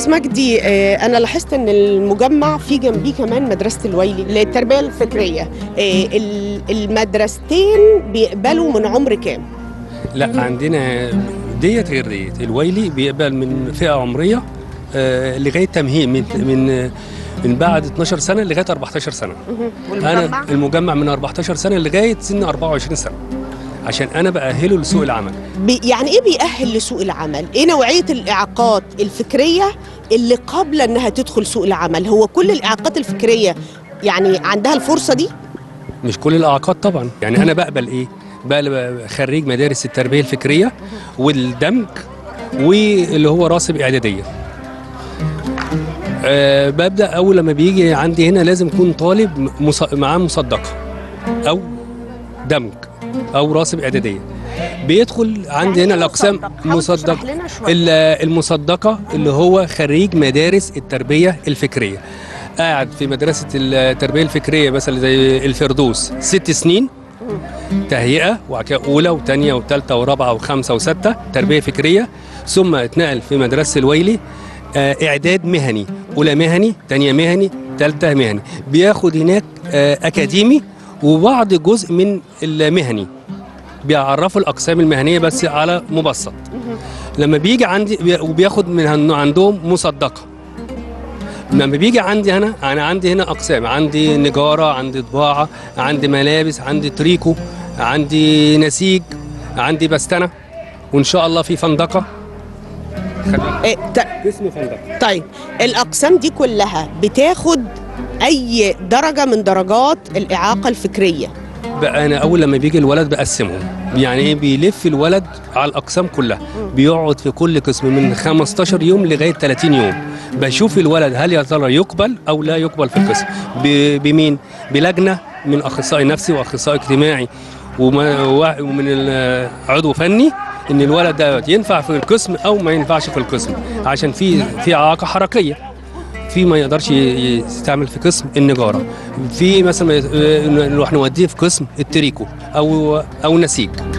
استاذ مجدي آه، انا لاحظت ان المجمع في جنبيه كمان مدرسه الويلي للتربيه الفكريه آه، ال- المدرستين بيقبلوا من عمر كام لا عندنا ديت غير ديت الويلي بيقبل من فئه عمريه آه، لغايه تمهيد من من من بعد 12 سنه لغايه 14 سنه والمجمع انا المجمع من 14 سنه لغايه سن 24 سنه عشان انا باهله لسوق العمل بي يعني ايه بيأهل لسوق العمل ايه نوعيه الاعاقات الفكريه اللي قبل انها تدخل سوق العمل هو كل الاعاقات الفكريه يعني عندها الفرصه دي مش كل الاعاقات طبعا يعني انا بقبل ايه بقبل خريج مدارس التربيه الفكريه والدمج واللي هو راسب اعداديه أه ببدا اول لما بيجي عندي هنا لازم يكون طالب مص- معاه مصدقه او دمج او راسب اعداديه بيدخل عندي هنا الاقسام مصدق ال- المصدقه اللي هو خريج مدارس التربيه الفكريه قاعد في مدرسه التربيه الفكريه مثلا زي الفردوس ست سنين تهيئه وبعد كده اولى وثانيه وثالثه ورابعه وخمسه وسته تربيه فكريه ثم اتنقل في مدرسه الويلي آه، اعداد مهني اولى مهني ثانيه مهني ثالثه مهني بياخد هناك آه، اكاديمي وبعض جزء من المهني بيعرفوا الاقسام المهنيه بس على مبسط لما بيجي عندي بي- وبياخد من هن- عندهم مصدقه لما بيجي عندي هنا انا عندي هنا اقسام عندي نجاره عندي طباعه عندي ملابس عندي تريكو عندي نسيج عندي بستنه وان شاء الله في فندقه إيه ت- اسمه فندقه طيب الاقسام دي كلها بتاخد اي درجه من درجات الاعاقه الفكريه بقى انا اول لما بيجي الولد بقسمهم يعني ايه بيلف الولد على الاقسام كلها بيقعد في كل قسم من 15 يوم لغايه 30 يوم بشوف الولد هل يا ترى يقبل او لا يقبل في القسم ب- بمين بلجنه من اخصائي نفسي واخصائي اجتماعي وما- وا- ومن ال- عضو فني ان الولد ده ينفع في القسم او ما ينفعش في القسم عشان في في اعاقه حركيه في ما يقدرش ي- يستعمل في قسم النجاره في مثلا ما ي- نروح نوديه في قسم التريكو او او نسيج